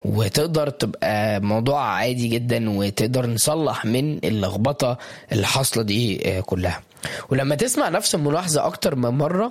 وتقدر تبقى موضوع عادي جدا وتقدر نصلح من اللخبطه اللي حاصله دي آه، كلها ولما تسمع نفس الملاحظه اكتر من مره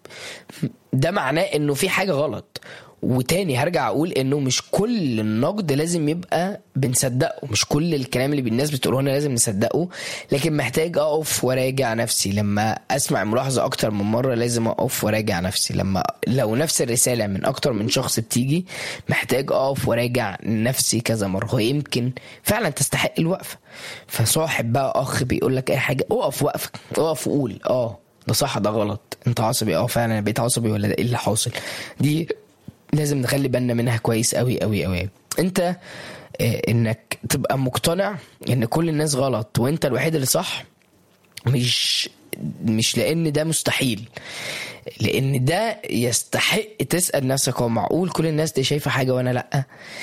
ده معناه انه في حاجه غلط وتاني هرجع اقول انه مش كل النقد لازم يبقى بنصدقه مش كل الكلام اللي الناس بتقوله لنا لازم نصدقه لكن محتاج اقف وراجع نفسي لما اسمع ملاحظه اكتر من مره لازم اقف وراجع نفسي لما لو نفس الرساله من اكتر من شخص بتيجي محتاج اقف وراجع نفسي كذا مره هو يمكن فعلا تستحق الوقفه فصاحب بقى اخ بيقول لك اي حاجه اقف وقفك اقف وقول اه ده صح ده غلط انت عصبي اه فعلا انا بقيت عصبي ولا ده ايه اللي حاصل دي لازم نخلي بالنا منها كويس قوي قوي قوي انت آه، انك تبقى مقتنع ان كل الناس غلط وانت الوحيد اللي صح مش مش لان ده مستحيل لان ده يستحق تسال نفسك هو معقول كل الناس دي شايفه حاجه وانا لا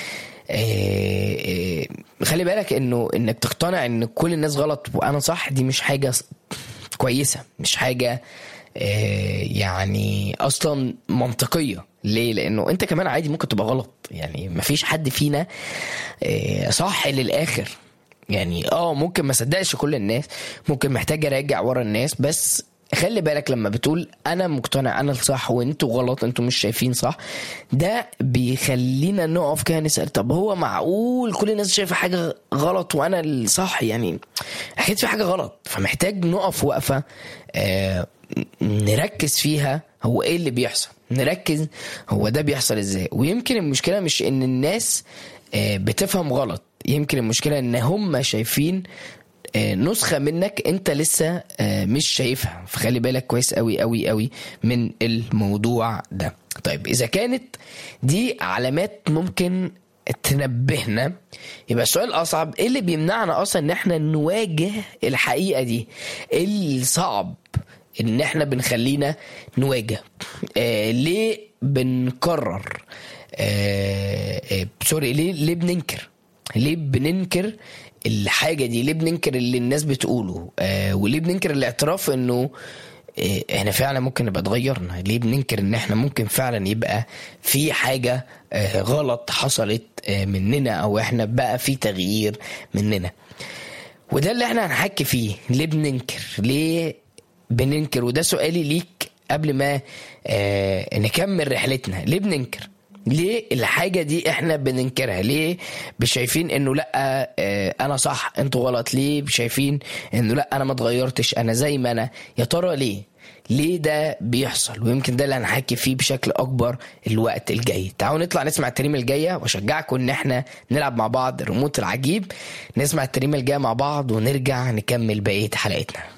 آه، آه، خلي بالك انه انك تقتنع ان كل الناس غلط وانا صح دي مش حاجه ص- كويسه مش حاجه آه، يعني اصلا منطقيه ليه لانه انت كمان عادي ممكن تبقى غلط يعني مفيش حد فينا آه، صح للاخر يعني اه ممكن ما صدقش كل الناس ممكن محتاج اراجع ورا الناس بس خلي بالك لما بتقول انا مقتنع انا الصح وانتوا غلط انتوا مش شايفين صح ده بيخلينا نقف كده نسال طب هو معقول كل الناس شايفه حاجه غلط وانا الصح يعني اكيد في حاجه غلط فمحتاج نقف وقفه آه نركز فيها هو ايه اللي بيحصل نركز هو ده بيحصل ازاي ويمكن المشكله مش ان الناس آه، بتفهم غلط يمكن المشكله ان هم شايفين آه، نسخه منك انت لسه آه، مش شايفها فخلي بالك كويس قوي قوي قوي من الموضوع ده طيب اذا كانت دي علامات ممكن تنبهنا يبقى السؤال الاصعب ايه اللي بيمنعنا اصلا ان احنا نواجه الحقيقه دي ايه الصعب ان احنا بنخلينا نواجه آه ليه بنكرر آه آه سوري ليه ليه بننكر ليه بننكر الحاجة دي ليه بننكر اللي الناس بتقوله آه وليه بننكر الاعتراف انه آه احنا فعلا ممكن نبقى اتغيرنا ليه بننكر ان احنا ممكن فعلا يبقى في حاجة آه غلط حصلت آه مننا او احنا بقى في تغيير مننا وده اللي احنا هنحكي فيه ليه بننكر ليه بننكر وده سؤالي ليك قبل ما آه نكمل رحلتنا ليه بننكر ليه الحاجه دي احنا بننكرها ليه مش شايفين انه لا آه انا صح انتوا غلط ليه شايفين انه لا انا ما اتغيرتش انا زي ما انا يا ترى ليه ليه ده بيحصل ويمكن ده اللي هنحكي فيه بشكل اكبر الوقت الجاي تعالوا نطلع نسمع التريمه الجايه واشجعكم ان احنا نلعب مع بعض ريموت العجيب نسمع التريمه الجايه مع بعض ونرجع نكمل بقيه حلقتنا